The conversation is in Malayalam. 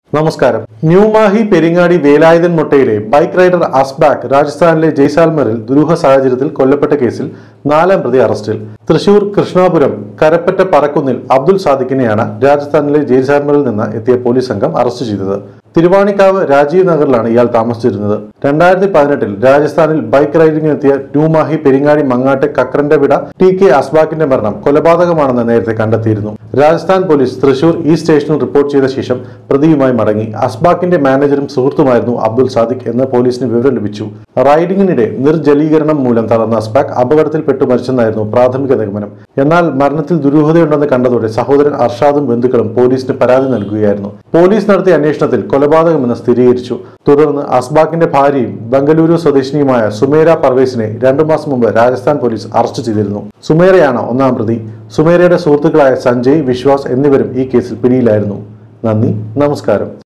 നമസ്കാരം ന്യൂമാഹി പെരിങ്ങാടി വേലായുധൻ മൊട്ടയിലെ ബൈക്ക് റൈഡർ അസ്ബാക്ക് രാജസ്ഥാനിലെ ജയ്സാൽമറിൽ ദുരൂഹ സാഹചര്യത്തിൽ കൊല്ലപ്പെട്ട കേസിൽ നാലാം പ്രതി അറസ്റ്റിൽ തൃശൂർ കൃഷ്ണാപുരം കരപ്പറ്റ പറക്കുന്നിൽ അബ്ദുൽ സാദിഖിനെയാണ് രാജസ്ഥാനിലെ ജയ്സാൽമറിൽ നിന്ന് എത്തിയ പോലീസ് സംഘം അറസ്റ്റ് ചെയ്തത് തിരുവാണിക്കാവ് രാജീവ് നഗറിലാണ് ഇയാൾ താമസിച്ചിരുന്നത് രണ്ടായിരത്തി പതിനെട്ടിൽ രാജസ്ഥാനിൽ ബൈക്ക് റൈഡിംഗിനെത്തിയ ന്യൂമാഹി പെരിങ്ങാടി മങ്ങാട്ട് കക്രന്റെ വിട ടി കെ അസ്ബാക്കിന്റെ മരണം കൊലപാതകമാണെന്ന് നേരത്തെ കണ്ടെത്തിയിരുന്നു രാജസ്ഥാൻ പോലീസ് തൃശൂർ ഈ സ്റ്റേഷനിൽ റിപ്പോർട്ട് ചെയ്ത ശേഷം പ്രതിയുമായി മടങ്ങി അസ്ബാക്കിന്റെ മാനേജറും സുഹൃത്തുമായിരുന്നു അബ്ദുൽ സാദിഖ് എന്ന് പോലീസിന് വിവരം ലഭിച്ചു റൈഡിംഗിനിടെ നിർജലീകരണം മൂലം തളർന്ന അസ്ബാക്ക് അപകടത്തിൽപ്പെട്ടു മരിച്ചെന്നായിരുന്നു പ്രാഥമിക നിഗമനം എന്നാൽ മരണത്തിൽ ദുരൂഹതയുണ്ടെന്ന് കണ്ടതോടെ സഹോദരൻ അർഷാദും ബന്ധുക്കളും പോലീസിന് പരാതി നൽകുകയായിരുന്നു പോലീസ് നടത്തിയ അന്വേഷണത്തിൽ കൊലപാതകമെന്ന് സ്ഥിരീകരിച്ചു തുടർന്ന് അസ്ബാക്കിന്റെ ഭാര്യയും ബംഗളൂരു സ്വദേശിനിയുമായ സുമേര പർവേസിനെ രണ്ടു മാസം മുമ്പ് രാജസ്ഥാൻ പോലീസ് അറസ്റ്റ് ചെയ്തിരുന്നു സുമേരയാണ് ഒന്നാം പ്രതി സുമേരയുടെ സുഹൃത്തുക്കളായ സഞ്ജയ് വിശ്വാസ് എന്നിവരും ഈ കേസിൽ പിടിയിലായിരുന്നു നന്ദി നമസ്കാരം